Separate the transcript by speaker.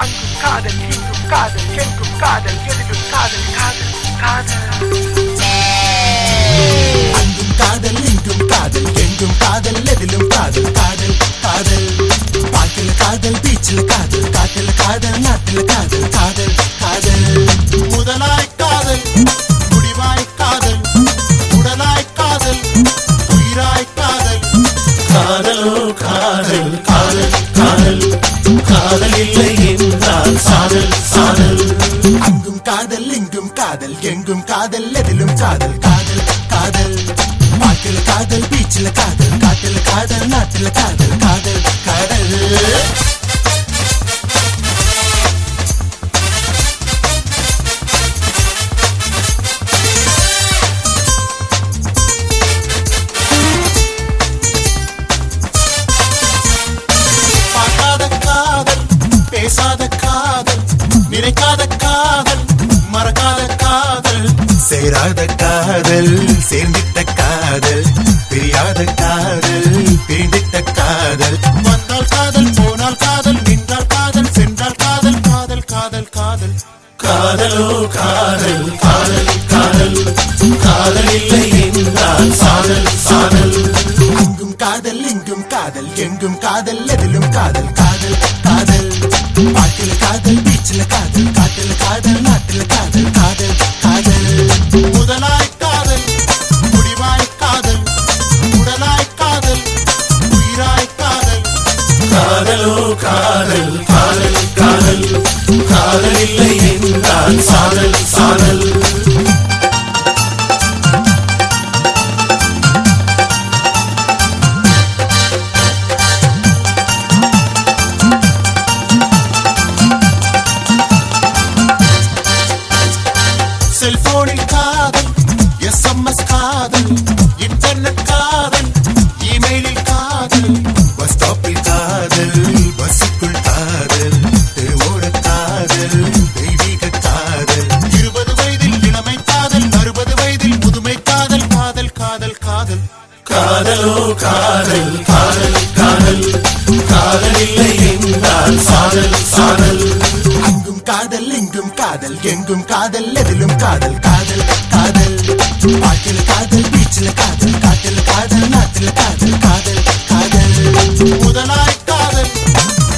Speaker 1: அங்கும் காதல் இங்கும் காதல் எங்கும் காதல் எதிலும் காதல் காதல் காதல்
Speaker 2: அங்கும் காதல் இங்கும் காதல் எங்கும் காதல் எதிலும் காதல் காதல் காதல் பாட்டில காதல் பீச்சில் காதல் காட்டில காதல் நாட்டில காதல் காதல் காதல் முதலாய் காதல் முடிவாய் காதல் உடலாய் காதல் உயிராய் காதல் காதலோ காதல் காதல் காதல் காதல் இல்லை என்றால் சாதல் சாதல் அங்கும் காதல் இங்கும் காதல் எங்கும் காதல் எதிலும் காதல் காதல் காதல் பாட்டில காதல் பீச்சில் காதல் காட்டில காதல் நாட்டில காதல் காதல் காதல் பார்க்காத காதல் பேசாத காதல் நினைக்காத காதல் மறக்காத காதல் சேராத காதல் சேர்ந்திட்ட காதல் பிரியாத காதல் பிரிந்திட்ட காதல் வந்தால் காதல் போனால் காதல் நின்றால் காதல் சென்றால் காதல் காதல் காதல் காதல் காதலோ காதல் காதல் காதல் காதல் இல்லை என்றால் சாதல் சாதல் அங்கும் காதல் இங்கும் காதல் எங்கும் காதல் எதிலும் காதல் காதல் காதல் பாட்டில காதல் பீச்சில் காதல் காட்டில காதல் நாட்டில காதல் காதல் காதல் முதலாய் காதல் முடிவாய் காதல் உடலாய் காதல் உயிராய் காதல் காதலோ காதல் காதல் காதல் காதல் இல்லை என்றால் சாதல் சாதல் செல்போனில் காதல் எஸ்எம்எஸ் காதல் இன்டர்நெட் காதல் இமெயிலில் காதல் பஸ் ஸ்டாப்பில் காதல் பஸ்ஸுக்குள் காதல் தெருவோர காதல் தெய்வீக காதல் இருபது வயதில் இளமை காதல் அறுபது வயதில் முதுமை காதல் காதல் காதல் காதல் காதலோ காதல் காதல் காதல் காதல் இல்லை என்றால் சாதல் சாதல் அங்கும் காதல் இங்கும் காதல் எங்கும் காதல் எதிலும் காதல் காதல் காதல் பாட்டில காதல் பீச்சில் காதல் காட்டில காதல் நாட்டில காதல் காதல் காதல் முதலாய் காதல்